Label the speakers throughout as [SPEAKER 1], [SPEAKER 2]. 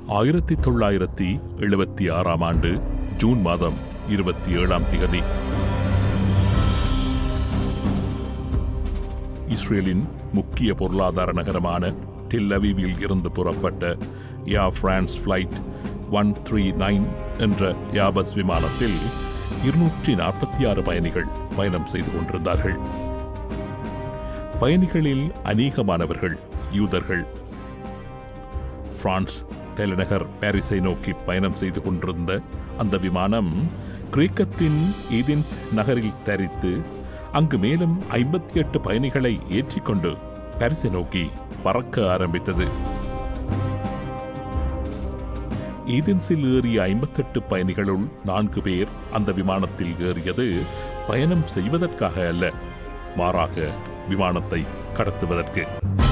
[SPEAKER 1] ஆயிரத்தி தொள்ளாயிரத்தி எழுபத்தி ஆறாம் ஆண்டு ஜூன் மாதம் இருபத்தி ஏழாம் திகதி இஸ்ரேலின் முக்கிய பொருளாதார நகரமான டெல்லவிவில் இருந்து புறப்பட்ட Air France flight one three nine என்ற யாபஸ் விமானத்தில் இருநூற்றி நாற்பத்தி ஆறு பயணிகள் பயணம் செய்து கொண்டிருந்தார்கள் பயணிகளில் அநேகமானவர்கள் யூதர்கள் பிரான்ஸ் தலைநகர் பாரிஸை நோக்கி பயணம் செய்து கொண்டிருந்த அந்த விமானம் கிரேக்கத்தின் ஏதென்ஸ் நகரில் தரித்து அங்கு மேலும் ஐம்பத்தி எட்டு பயணிகளை ஏற்றிக்கொண்டு பாரிஸை நோக்கி பறக்க ஆரம்பித்தது ஏதென்ஸில் ஏறிய ஐம்பத்தெட்டு பயணிகளுள் நான்கு பேர் அந்த விமானத்தில் ஏறியது பயணம் செய்வதற்காக அல்ல மாறாக விமானத்தை கடத்துவதற்கு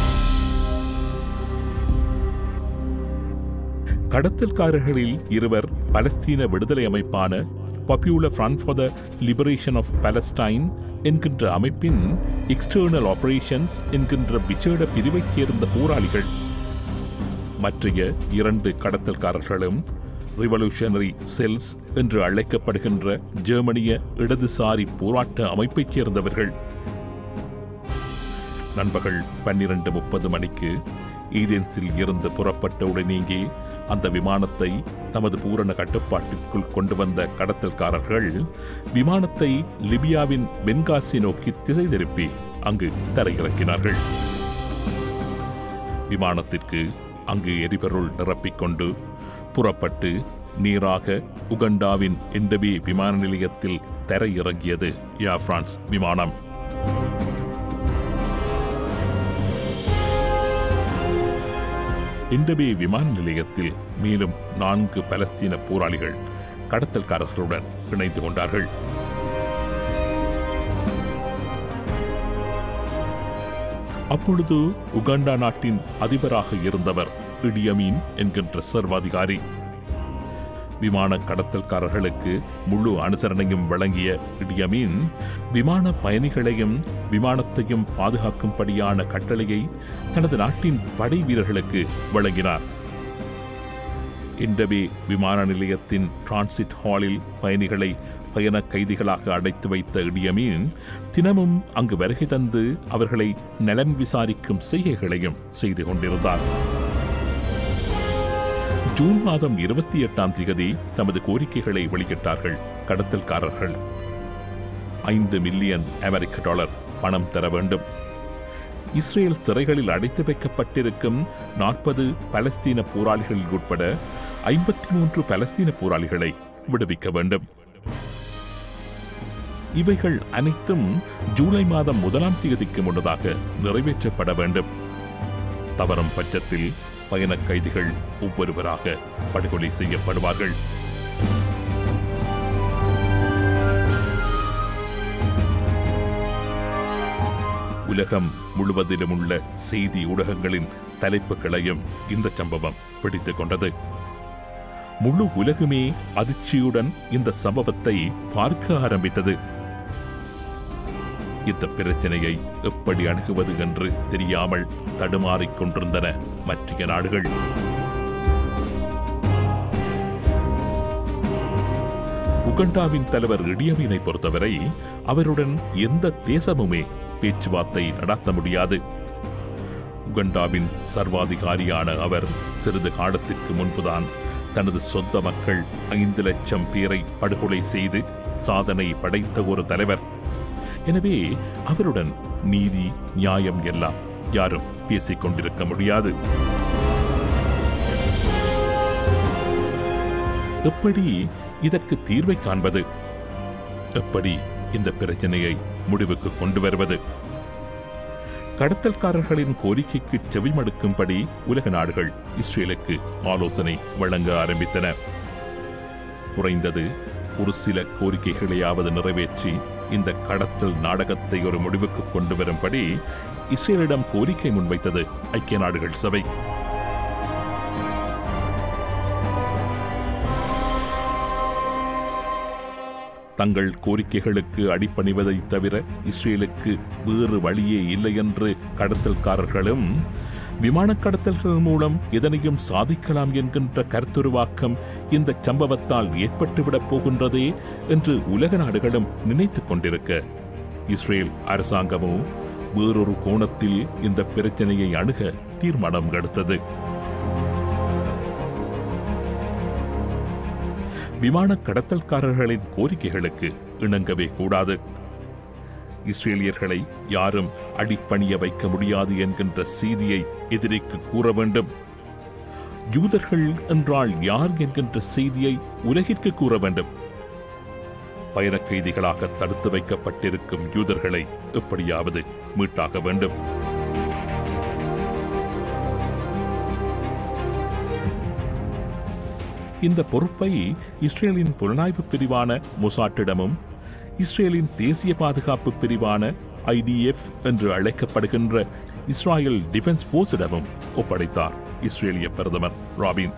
[SPEAKER 1] கடத்தல்காரர்களில் இருவர் பலஸ்தீன விடுதலை அமைப்பான popular front for the liberation of Palestine என்கின்ற அமைப்பின் எக்ஸ்டர்னல் ஆபரேஷன்ஸ் என்கின்ற விசேட பிரிவைச் சேர்ந்த போராளிகள் மற்றைய இரண்டு கடத்தல்காரர்களும் ரிவல்யூஷனரி செல்ஸ் என்று அழைக்கப்படுகின்ற ஜெர்மனிய இடதுசாரி போராட்ட அமைப்பைச் சேர்ந்தவர்கள் நண்பகல் பன்னிரண்டு முப்பது மணிக்கு ஈதென்ஸில் இருந்து புறப்பட்ட உடனேயே அந்த விமானத்தை தமது பூரண கட்டுப்பாட்டிற்குள் கொண்டு வந்த கடத்தல்காரர்கள் விமானத்தை லிபியாவின் பென்காசி நோக்கி திசை திருப்பி அங்கு தரையிறக்கினார்கள் விமானத்திற்கு அங்கு எரிபொருள் நிரப்பிக்கொண்டு புறப்பட்டு நேராக உகண்டாவின் எண்டபே விமான நிலையத்தில் தரையிறங்கியது ஏர் பிரான்ஸ் விமானம் இண்டபே விமான நிலையத்தில் மேலும் நான்கு பலஸ்தீன போராளிகள் கடத்தல்காரர்களுடன் இணைந்து கொண்டார்கள் அப்பொழுது உகாண்டா நாட்டின் அதிபராக இருந்தவர் இடியமீன் என்கின்ற சர்வாதிகாரி விமான கடத்தல்காரர்களுக்கு முழு அனுசரணையும் வழங்கிய இடியமீன் விமான பயணிகளையும் விமானத்தையும் பாதுகாக்கும்படியான கட்டளையை தனது நாட்டின் படை வீரர்களுக்கு வழங்கினார் இண்டபே விமான நிலையத்தின் டிரான்சிட் ஹாலில் பயணிகளை பயண கைதிகளாக அடைத்து வைத்த இடியமீன் தினமும் அங்கு வருகை தந்து அவர்களை நலன் விசாரிக்கும் செய்கைகளையும் செய்து கொண்டிருந்தார் ஜூன் மாதம் இருபத்தி எட்டாம் திகதி தமது கோரிக்கைகளை வெளியிட்டார்கள் கடத்தல்காரர்கள் ஐந்து மில்லியன் அமெரிக்க டாலர் பணம் தர வேண்டும் இஸ்ரேல் சிறைகளில் அடைத்து வைக்கப்பட்டிருக்கும் நாற்பது பலஸ்தீன போராளிகளில் உட்பட ஐம்பத்தி மூன்று பலஸ்தீன போராளிகளை விடுவிக்க வேண்டும் இவைகள் அனைத்தும் ஜூலை மாதம் முதலாம் தேதிக்கு முன்னதாக நிறைவேற்றப்பட வேண்டும் தவறும் பட்சத்தில் பயண கைதிகள் ஒவ்வொருவராக படுகொலை செய்யப்படுவார்கள் உலகம் முழுவதிலும் உள்ள செய்தி ஊடகங்களின் தலைப்புகளையும் இந்த சம்பவம் பிடித்துக் கொண்டது முழு உலகுமே அதிர்ச்சியுடன் இந்த சம்பவத்தை பார்க்க ஆரம்பித்தது இந்த பிரச்சனையை எப்படி அணுகுவது என்று தெரியாமல் தடுமாறிக் கொண்டிருந்தன மற்ற நாடுகள் உகண்டாவின் தலைவர் இடியமீனை பொறுத்தவரை அவருடன் எந்த தேசமுமே பேச்சுவார்த்தை நடத்த முடியாது உகண்டாவின் சர்வாதிகாரியான அவர் சிறிது காலத்திற்கு முன்புதான் தனது சொந்த மக்கள் ஐந்து லட்சம் பேரை படுகொலை செய்து சாதனை படைத்த ஒரு தலைவர் எனவே அவருடன் நீதி நியாயம் எல்லாம் யாரும் பேசிக் கொண்டிருக்க முடியாது எப்படி இதற்கு தீர்வை காண்பது எப்படி இந்த பிரச்சனையை முடிவுக்கு கொண்டு வருவது கடத்தல்காரர்களின் கோரிக்கைக்கு செவிமடுக்கும்படி உலக நாடுகள் இஸ்ரேலுக்கு ஆலோசனை வழங்க ஆரம்பித்தன குறைந்தது ஒரு சில கோரிக்கைகளையாவது நிறைவேற்றி இந்த கடத்தல் நாடகத்தை ஒரு முடிவுக்கு கொண்டு வரும்படி இஸ்ரேலிடம் கோரிக்கை முன்வைத்தது ஐக்கிய நாடுகள் சபை தங்கள் கோரிக்கைகளுக்கு அடிப்பணிவதைத் தவிர இஸ்ரேலுக்கு வேறு வழியே இல்லை என்று கடத்தல்காரர்களும் விமானக் கடத்தல்கள் மூலம் எதனையும் சாதிக்கலாம் என்கின்ற கருத்துருவாக்கம் இந்த சம்பவத்தால் ஏற்பட்டுவிடப் போகின்றதே என்று உலக நாடுகளும் நினைத்துக் கொண்டிருக்க இஸ்ரேல் அரசாங்கமோ வேறொரு கோணத்தில் இந்த பிரச்சனையை அணுக தீர்மானம் எடுத்தது விமான கடத்தல்காரர்களின் கோரிக்கைகளுக்கு இணங்கவே கூடாது இஸ்ரேலியர்களை யாரும் அடிப்பணிய வைக்க முடியாது என்கின்ற செய்தியை எதிரிக்கு கூற வேண்டும் யூதர்கள் என்றால் யார் என்கின்ற செய்தியை உலகிற்கு கூற வேண்டும் பயணக் கைதிகளாக தடுத்து வைக்கப்பட்டிருக்கும் யூதர்களை எப்படியாவது மீட்டாக வேண்டும் இந்த பொறுப்பை இஸ்ரேலின் புலனாய்வு பிரிவான மொசாட்டிடமும் இஸ்ரேலின் தேசிய பாதுகாப்பு பிரிவான ஐடிஎஃப் என்று அழைக்கப்படுகின்ற இஸ்ராயல் டிஃபென்ஸ் போர்ஸிடமும் ஒப்படைத்தார் இஸ்ரேலிய பிரதமர் ராபின்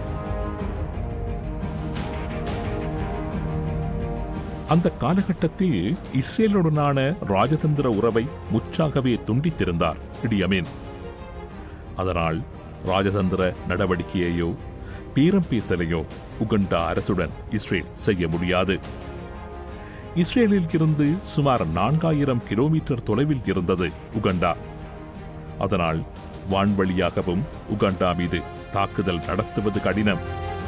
[SPEAKER 1] அந்த காலகட்டத்தில் இஸ்ரேலுடனான ராஜதந்திர உறவை முற்றாகவே துண்டித்திருந்தார் இடியமீன் அதனால் ராஜதந்திர நடவடிக்கையையோ பேரம் பேசலையோ உகண்டா அரசுடன் இஸ்ரேல் செய்ய முடியாது இஸ்ரேலில் இருந்து சுமார் நான்காயிரம் கிலோமீட்டர் தொலைவில் இருந்தது உகண்டா அதனால் வான்வழியாகவும் உகண்டா மீது தாக்குதல் நடத்துவது கடினம்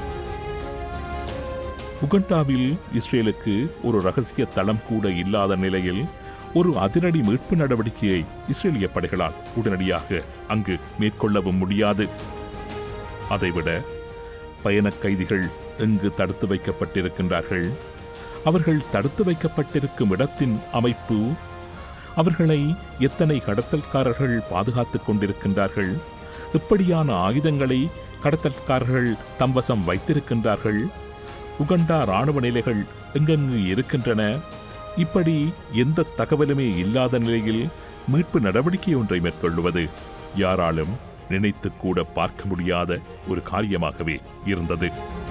[SPEAKER 1] உகண்டாவில் இஸ்ரேலுக்கு ஒரு ரகசிய தளம் கூட இல்லாத நிலையில் ஒரு அதிரடி மீட்பு நடவடிக்கையை இஸ்ரேலிய படைகளால் உடனடியாக அங்கு மேற்கொள்ளவும் முடியாது அதைவிட பயணக் கைதிகள் எங்கு தடுத்து வைக்கப்பட்டிருக்கின்றார்கள் அவர்கள் தடுத்து வைக்கப்பட்டிருக்கும் இடத்தின் அமைப்பு அவர்களை எத்தனை கடத்தல்காரர்கள் பாதுகாத்துக் கொண்டிருக்கின்றார்கள் இப்படியான ஆயுதங்களை கடத்தல்காரர்கள் தம்வசம் வைத்திருக்கின்றார்கள் உகண்டா ராணுவ நிலைகள் எங்கெங்கு இருக்கின்றன இப்படி எந்த தகவலுமே இல்லாத நிலையில் மீட்பு நடவடிக்கை ஒன்றை மேற்கொள்வது யாராலும் நினைத்து கூட பார்க்க முடியாத ஒரு காரியமாகவே இருந்தது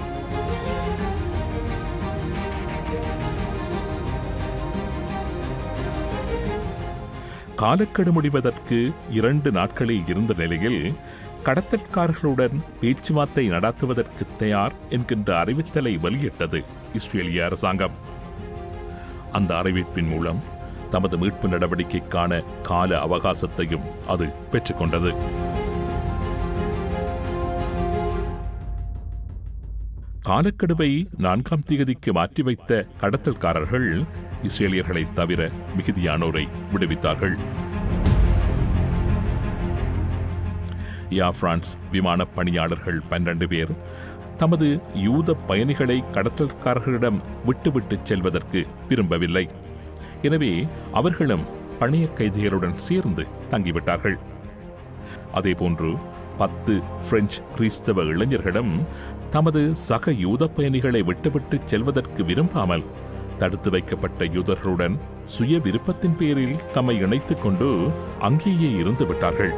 [SPEAKER 1] காலக்கெடு முடிவதற்கு இரண்டு நாட்களே இருந்த நிலையில் கடத்தல்காரர்களுடன் பேச்சுவார்த்தை நடத்துவதற்கு தயார் என்கின்ற அறிவித்தலை வெளியிட்டது இஸ்ரேலிய அரசாங்கம் அந்த அறிவிப்பின் மூலம் தமது மீட்பு நடவடிக்கைக்கான கால அவகாசத்தையும் அது பெற்றுக்கொண்டது காலக்கெடுவை நான்காம் தேதிக்கு மாற்றி வைத்த கடத்தல்காரர்கள் இஸ்ரேலியர்களை தவிர மிகுதியானோரை விடுவித்தார்கள் ஏர் பிரான்ஸ் விமானப் பணியாளர்கள் பன்னிரண்டு பேர் தமது யூத பயணிகளை கடத்தல்காரர்களிடம் விட்டுவிட்டு செல்வதற்கு விரும்பவில்லை எனவே அவர்களும் பணைய கைதிகளுடன் சேர்ந்து தங்கிவிட்டார்கள் அதேபோன்று பத்து பிரெஞ்சு கிறிஸ்தவ இளைஞர்களும் தமது சக யூத பயணிகளை விட்டுவிட்டு செல்வதற்கு விரும்பாமல் தடுத்து வைக்கப்பட்ட யூதர்களுடன் சுய விருப்பத்தின் பேரில் தம்மை இணைத்துக் கொண்டு அங்கேயே இருந்து விட்டார்கள்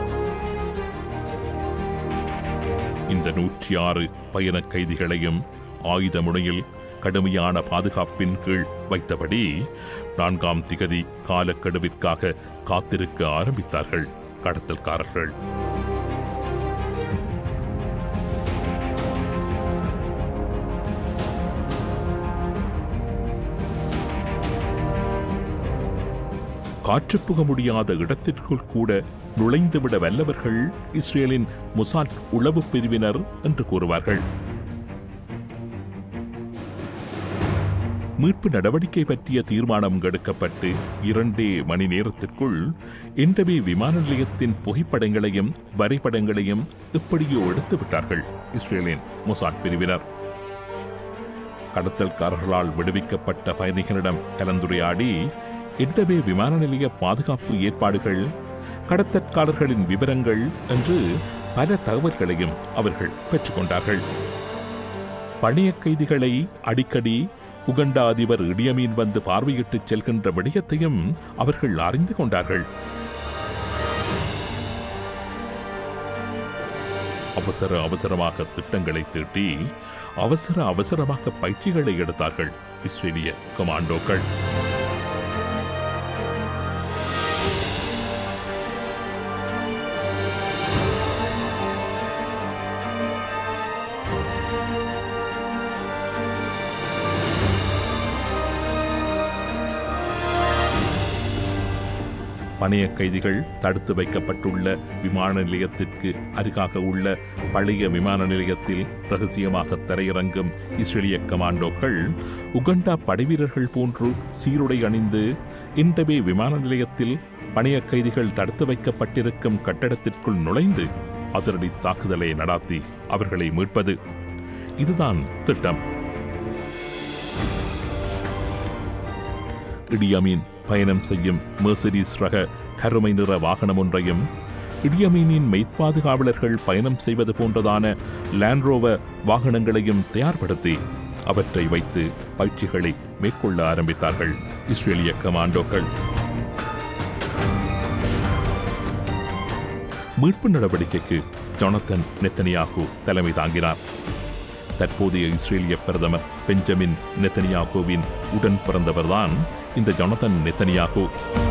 [SPEAKER 1] இந்த நூற்றி ஆறு பயணக் கைதிகளையும் ஆயுத முனையில் கடுமையான பாதுகாப்பின் கீழ் வைத்தபடி நான்காம் திகதி காலக்கெடுவிற்காக காத்திருக்க ஆரம்பித்தார்கள் கடத்தல்காரர்கள் காற்று புக முடியாத இடத்திற்குள் கூட நுழைந்துவிட வல்லவர்கள் இஸ்ரேலின் முசாட் உளவு பிரிவினர் என்று கூறுவார்கள் மீட்பு நடவடிக்கை பற்றிய தீர்மானம் எடுக்கப்பட்டு இரண்டே மணி நேரத்திற்குள் என்டபே விமான நிலையத்தின் புகைப்படங்களையும் வரைபடங்களையும் இப்படியோ எடுத்து விட்டார்கள் இஸ்ரேலின் மொசாட் பிரிவினர் கடத்தல்காரர்களால் விடுவிக்கப்பட்ட பயணிகளிடம் கலந்துரையாடி என்டபே விமான நிலைய பாதுகாப்பு ஏற்பாடுகள் கடத்தற்காரர்களின் விவரங்கள் என்று பல தகவல்களையும் அவர்கள் பெற்றுக்கொண்டார்கள் பணிய கைதிகளை அடிக்கடி உகண்டா அதிபர் இடியமீன் வந்து பார்வையிட்டு செல்கின்ற விடயத்தையும் அவர்கள் அறிந்து கொண்டார்கள் அவசர அவசரமாக திட்டங்களை தீட்டி அவசர அவசரமாக பயிற்சிகளை எடுத்தார்கள் இஸ்ரேலிய கமாண்டோக்கள் பணைய கைதிகள் தடுத்து வைக்கப்பட்டுள்ள விமான நிலையத்திற்கு அருகாக உள்ள பழைய விமான நிலையத்தில் ரகசியமாக தரையிறங்கும் இஸ்ரேலிய கமாண்டோக்கள் உகண்டா படைவீரர்கள் போன்று சீருடை அணிந்து இன்டபே விமான நிலையத்தில் பணைய கைதிகள் தடுத்து வைக்கப்பட்டிருக்கும் கட்டடத்திற்குள் நுழைந்து அதிரடி தாக்குதலை நடாத்தி அவர்களை மீட்பது இதுதான் திட்டம் இடியமீன் பயணம் செய்யும் மெர்சடிஸ் ரக கருமை நிற வாகனம் ஒன்றையும் இடியமீனின் மெய்ப்பாதுகாவலர்கள் பயணம் செய்வது போன்றதான லேண்ட்ரோவர் வாகனங்களையும் தயார்படுத்தி அவற்றை வைத்து பயிற்சிகளை மேற்கொள்ள ஆரம்பித்தார்கள் இஸ்ரேலிய கமாண்டோக்கள் மீட்பு நடவடிக்கைக்கு ஜொனத்தன் நெத்தனியாகு தலைமை தாங்கினார் தற்போதைய இஸ்ரேலிய பிரதமர் பெஞ்சமின் நெத்தனியாகுவின் உடன் பிறந்தவர்தான் இந்த ஜொனத்தன் நெத்தனியாகு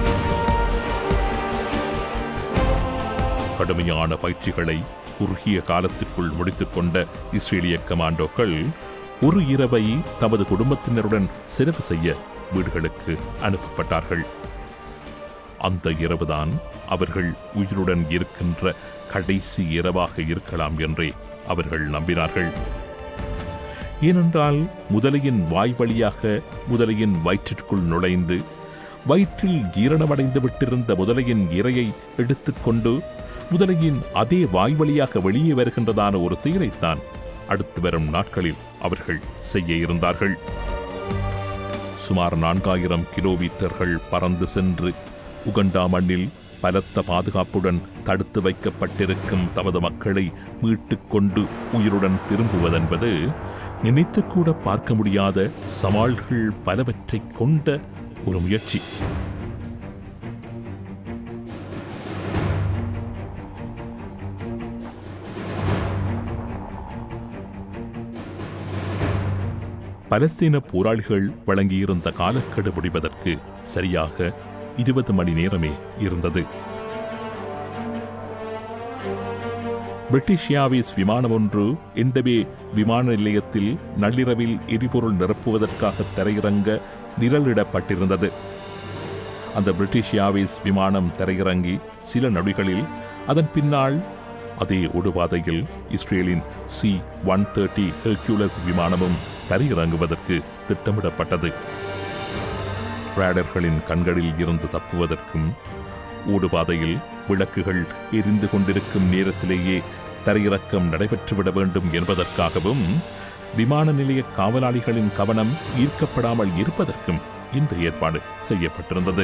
[SPEAKER 1] கடுமையான பயிற்சிகளை குறுகிய காலத்திற்குள் முடித்துக் கொண்ட இஸ்ரேலிய கமாண்டோக்கள் ஒரு இரவை தமது குடும்பத்தினருடன் சிறப்பு செய்ய வீடுகளுக்கு அனுப்பப்பட்டார்கள் அந்த இரவுதான் அவர்கள் உயிருடன் இருக்கின்ற கடைசி இரவாக இருக்கலாம் என்றே அவர்கள் நம்பினார்கள் ஏனென்றால் முதலையின் வாய் வழியாக முதலையின் வயிற்றிற்குள் நுழைந்து வயிற்றில் ஜீரணமடைந்து விட்டிருந்த முதலையின் இரையை எடுத்துக்கொண்டு முதலையின் அதே வாய் வழியாக வெளியே வருகின்றதான ஒரு செயலைத்தான் அடுத்து வரும் நாட்களில் அவர்கள் செய்ய இருந்தார்கள் சுமார் நான்காயிரம் கிலோமீட்டர்கள் பறந்து சென்று உகண்டா மண்ணில் பலத்த பாதுகாப்புடன் தடுத்து வைக்கப்பட்டிருக்கும் தமது மக்களை மீட்டுக் கொண்டு உயிருடன் திரும்புவதென்பது நினைத்துக்கூட பார்க்க முடியாத சவால்கள் பலவற்றைக் கொண்ட ஒரு முயற்சி பலஸ்தீன போராளிகள் வழங்கியிருந்த காலக்கெடு முடிவதற்கு சரியாக இருபது மணி நேரமே இருந்தது பிரிட்டிஷ் ஏர்வேஸ் விமானம் ஒன்று இண்டபே விமான நிலையத்தில் நள்ளிரவில் எரிபொருள் நிரப்புவதற்காக தரையிறங்க நிரலிடப்பட்டிருந்தது அந்த பிரிட்டிஷ் ஏர்வேஸ் விமானம் தரையிறங்கி சில நொடிகளில் அதன் பின்னால் அதே ஒடுபாதையில் இஸ்ரேலின் சி ஒன் தேர்ட்டி ஹெர்குலஸ் விமானமும் தரையிறங்குவதற்கு திட்டமிடப்பட்டது ரேடர்களின் கண்களில் இருந்து தப்புவதற்கும் ஓடுபாதையில் விளக்குகள் எரிந்து கொண்டிருக்கும் நேரத்திலேயே தரையிறக்கம் நடைபெற்றுவிட வேண்டும் என்பதற்காகவும் விமான நிலைய காவலாளிகளின் கவனம் ஈர்க்கப்படாமல் இருப்பதற்கும் இந்த ஏற்பாடு செய்யப்பட்டிருந்தது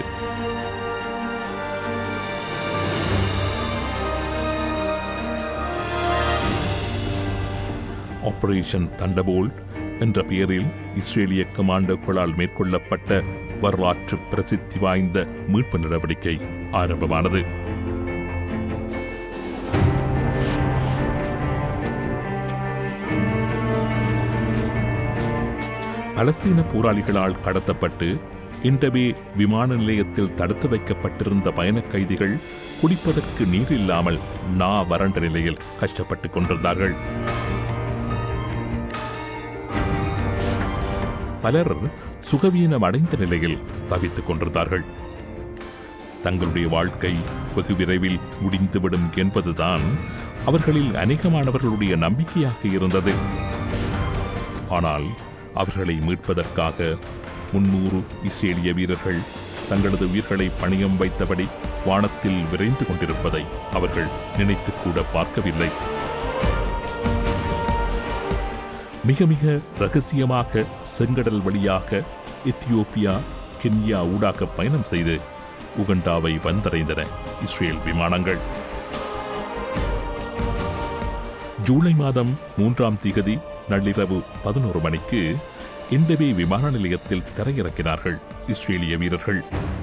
[SPEAKER 1] ஆபரேஷன் தண்டபோல்ட் என்ற பெயரில் இஸ்ரேலிய கமாண்டோக்களால் மேற்கொள்ளப்பட்ட வரலாற்று பிரசித்தி வாய்ந்த மீட்பு நடவடிக்கை ஆரம்பமானது பலஸ்தீன போராளிகளால் கடத்தப்பட்டு இண்டபே விமான நிலையத்தில் தடுத்து வைக்கப்பட்டிருந்த பயணக் கைதிகள் குடிப்பதற்கு நீர் இல்லாமல் நா வறண்ட நிலையில் கஷ்டப்பட்டுக் கொண்டிருந்தார்கள் பலர் சுகவீனம் அடைந்த நிலையில் தவித்துக் கொண்டிருந்தார்கள் தங்களுடைய வாழ்க்கை வெகு விரைவில் முடிந்துவிடும் என்பதுதான் அவர்களில் அநேகமானவர்களுடைய நம்பிக்கையாக இருந்தது ஆனால் அவர்களை மீட்பதற்காக முன்னூறு இஸ்ரேலிய வீரர்கள் தங்களது உயிர்களை பணியம் வைத்தபடி வானத்தில் விரைந்து கொண்டிருப்பதை அவர்கள் நினைத்துக் கூட பார்க்கவில்லை மிக மிக ரகசியமாக செங்கடல் வழியாக எத்தியோப்பியா கென்யா ஊடாக பயணம் செய்து உகண்டாவை வந்தடைந்தன இஸ்ரேல் விமானங்கள் ஜூலை மாதம் மூன்றாம் திகதி நள்ளிரவு பதினோரு மணிக்கு இண்டபே விமான நிலையத்தில் தரையிறக்கினார்கள் இஸ்ரேலிய வீரர்கள்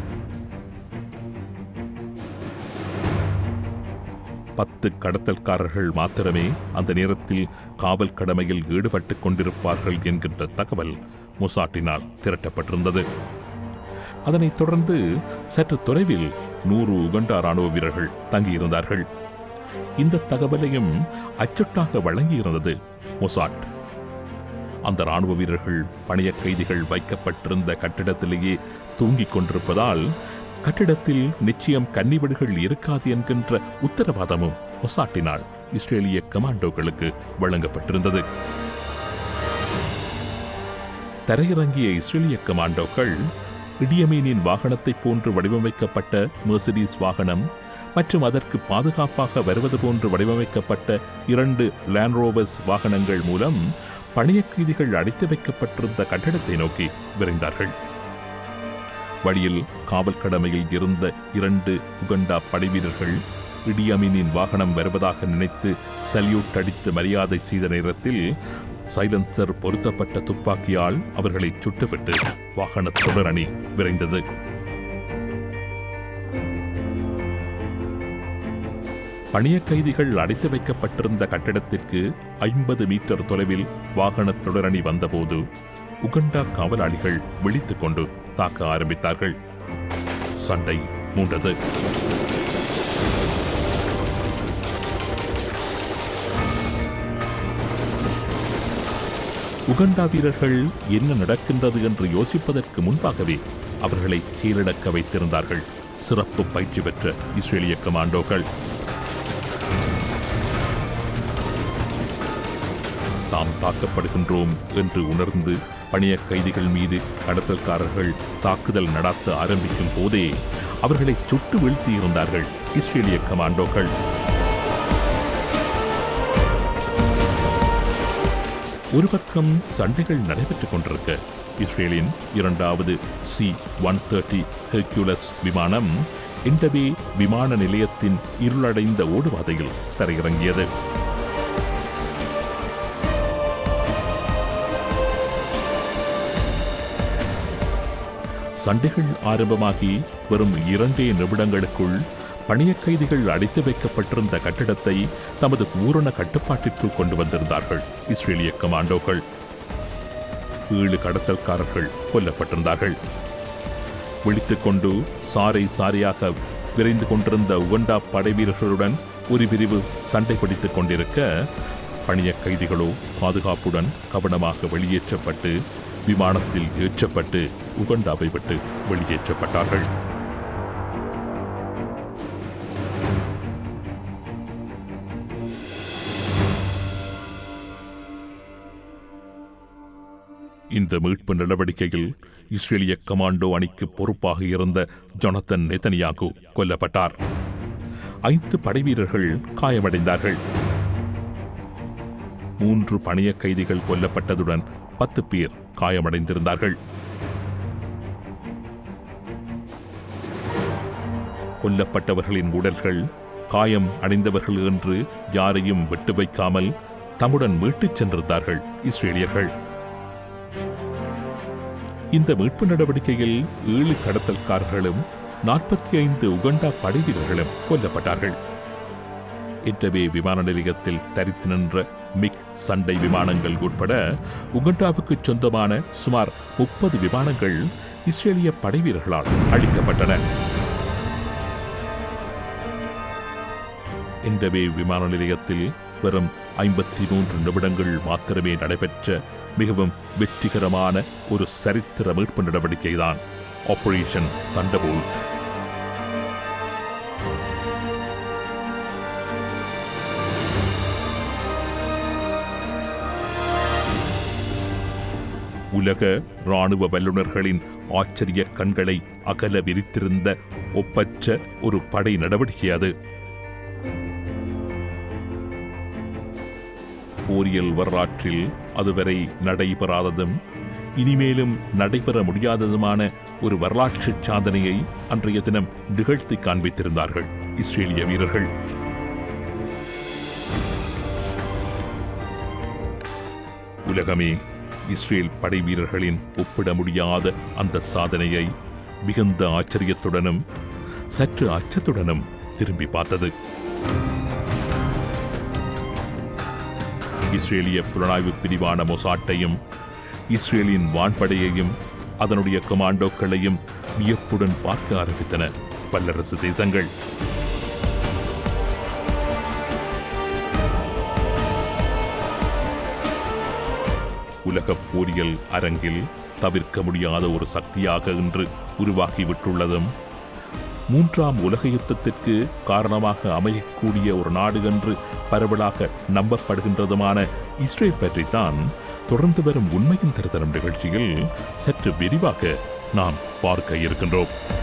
[SPEAKER 1] பத்து கடத்தல்காரர்கள் மாத்திரமே அந்த நேரத்தில் காவல் கடமையில் ஈடுபட்டுக் கொண்டிருப்பார்கள் என்கின்ற தகவல் மொசாட்டினால் திரட்டப்பட்டிருந்தது அதனைத் தொடர்ந்து சற்று தொலைவில் நூறு உகண்டா ராணுவ வீரர்கள் தங்கியிருந்தார்கள் இந்த தகவலையும் அச்சட்டாக வழங்கியிருந்தது மொசாட் அந்த ராணுவ வீரர்கள் பணிய கைதிகள் வைக்கப்பட்டிருந்த கட்டிடத்திலேயே தூங்கிக் கொண்டிருப்பதால் கட்டிடத்தில் நிச்சயம் கன்னிவீடுகள் இருக்காது என்கின்ற உத்தரவாதமும் மொசாட்டினால் இஸ்ரேலிய கமாண்டோக்களுக்கு வழங்கப்பட்டிருந்தது தரையிறங்கிய இஸ்ரேலிய கமாண்டோக்கள் இடியமீனின் வாகனத்தைப் போன்று வடிவமைக்கப்பட்ட மெர்சிடிஸ் வாகனம் மற்றும் அதற்கு பாதுகாப்பாக வருவது போன்று வடிவமைக்கப்பட்ட இரண்டு லேண்ட்ரோவர்ஸ் வாகனங்கள் மூலம் பணிய கைதிகள் அடைத்து வைக்கப்பட்டிருந்த கட்டடத்தை நோக்கி விரைந்தார்கள் வழியில் காவல் கடமையில் இருந்த இரண்டு உகண்டா படைவீரர்கள் இடியமீனின் வாகனம் வருவதாக நினைத்து சல்யூட் அடித்து மரியாதை செய்த நேரத்தில் சைலன்சர் பொருத்தப்பட்ட துப்பாக்கியால் அவர்களை சுட்டுவிட்டு வாகன தொடரணி விரைந்தது பணிய கைதிகள் அடைத்து வைக்கப்பட்டிருந்த கட்டிடத்திற்கு ஐம்பது மீட்டர் தொலைவில் வாகன தொடரணி வந்தபோது உகண்டா காவலாளிகள் விழித்துக் கொண்டு தாக்க ஆரம்பித்தார்கள் சண்டை மூண்டது உகண்டா வீரர்கள் என்ன நடக்கின்றது என்று யோசிப்பதற்கு முன்பாகவே அவர்களை கீழடக்க வைத்திருந்தார்கள் சிறப்பு பயிற்சி பெற்ற இஸ்ரேலிய கமாண்டோக்கள் தாம் தாக்கப்படுகின்றோம் என்று உணர்ந்து பணிய கைதிகள் மீது கடத்தல்காரர்கள் தாக்குதல் நடத்த ஆரம்பிக்கும் போதே அவர்களை சுட்டு வீழ்த்தியிருந்தார்கள் இஸ்ரேலிய கமாண்டோக்கள் ஒரு பக்கம் சண்டைகள் நடைபெற்றுக் கொண்டிருக்க இஸ்ரேலின் இரண்டாவது சி ஒன் தேர்ட்டி ஹெர்குலஸ் விமானம் இண்டபே விமான நிலையத்தின் இருளடைந்த ஓடுபாதையில் தரையிறங்கியது சண்டைகள் ஆரம்பமாகி வெறும் இரண்டே நிமிடங்களுக்குள் பணிய கைதிகள் அடைத்து வைக்கப்பட்டிருந்த கட்டிடத்தை தமது பூரண கட்டுப்பாட்டிற்குள் கொண்டு வந்திருந்தார்கள் இஸ்ரேலிய கமாண்டோக்கள் ஏழு கடத்தல்காரர்கள் கொல்லப்பட்டிருந்தார்கள் விழித்துக் கொண்டு சாரை சாரையாக விரைந்து கொண்டிருந்த உகண்டா படைவீரர்களுடன் ஒரு பிரிவு சண்டை பிடித்துக் கொண்டிருக்க பணிய கைதிகளோ பாதுகாப்புடன் கவனமாக வெளியேற்றப்பட்டு விமானத்தில் ஏற்றப்பட்டு உகண்டாவை விட்டு வெளியேற்றப்பட்டார்கள் இந்த மீட்பு நடவடிக்கையில் இஸ்ரேலிய கமாண்டோ அணிக்கு பொறுப்பாக இருந்த ஜொனத்தன் நெதனியாகு கொல்லப்பட்டார் ஐந்து படைவீரர்கள் காயமடைந்தார்கள் மூன்று பணிய கைதிகள் கொல்லப்பட்டதுடன் பத்து பேர் காயமடைந்திருந்தார்கள் கொல்லப்பட்டவர்களின் உடல்கள் காயம் அடைந்தவர்கள் என்று யாரையும் விட்டு வைக்காமல் தம்முடன் மீட்டுச் சென்றிருந்தார்கள் இஸ்ரேலியர்கள் இந்த மீட்பு நடவடிக்கையில் ஏழு கடத்தல்காரர்களும் நாற்பத்தி ஐந்து உகண்டா படைவீரர்களும் கொல்லப்பட்டார்கள் இன்டவே விமான நிலையத்தில் தரித்து நின்ற மிக் சண்டை விமானங்கள் உட்பட உகண்டாவுக்கு சொந்தமான சுமார் முப்பது விமானங்கள் இஸ்ரேலிய படைவீரர்களால் அழிக்கப்பட்டன இன்டவே விமான நிலையத்தில் வெறும் ஐம்பத்தி மூன்று நிமிடங்கள் மாத்திரமே நடைபெற்ற மிகவும் வெற்றிகரமான ஒரு சரித்திர மீட்பு நடவடிக்கைதான் ஆபரேஷன் தண்டபோல்ட் உலக ராணுவ வல்லுநர்களின் ஆச்சரிய கண்களை அகல விரித்திருந்த ஒப்பற்ற ஒரு படை நடவடிக்கை அது போரியல் வரலாற்றில் அதுவரை நடைபெறாததும் இனிமேலும் நடைபெற முடியாததுமான ஒரு வரலாற்று சாதனையை அன்றைய தினம் நிகழ்த்தி காண்பித்திருந்தார்கள் இஸ்ரேலிய வீரர்கள் உலகமே இஸ்ரேல் படை வீரர்களின் ஒப்பிட முடியாத அந்த சாதனையை மிகுந்த ஆச்சரியத்துடனும் சற்று அச்சத்துடனும் திரும்பி பார்த்தது இஸ்ரேலிய புலனாய்வு பிரிவான மொசாட்டையும் இஸ்ரேலின் வான்படையையும் அதனுடைய கமாண்டோக்களையும் வியப்புடன் பார்க்க ஆரம்பித்தன வல்லரசு தேசங்கள் உலகப் போரியல் அரங்கில் தவிர்க்க முடியாத ஒரு சக்தியாக இன்று உருவாகிவிட்டுள்ளதும் மூன்றாம் உலக யுத்தத்திற்கு காரணமாக அமையக்கூடிய ஒரு நாடு என்று பரவலாக நம்பப்படுகின்றதுமான இஸ்ரேல் பற்றித்தான் தொடர்ந்து வரும் உண்மையின் தரிசனம் நிகழ்ச்சியில் சற்று விரிவாக நாம் பார்க்க இருக்கின்றோம்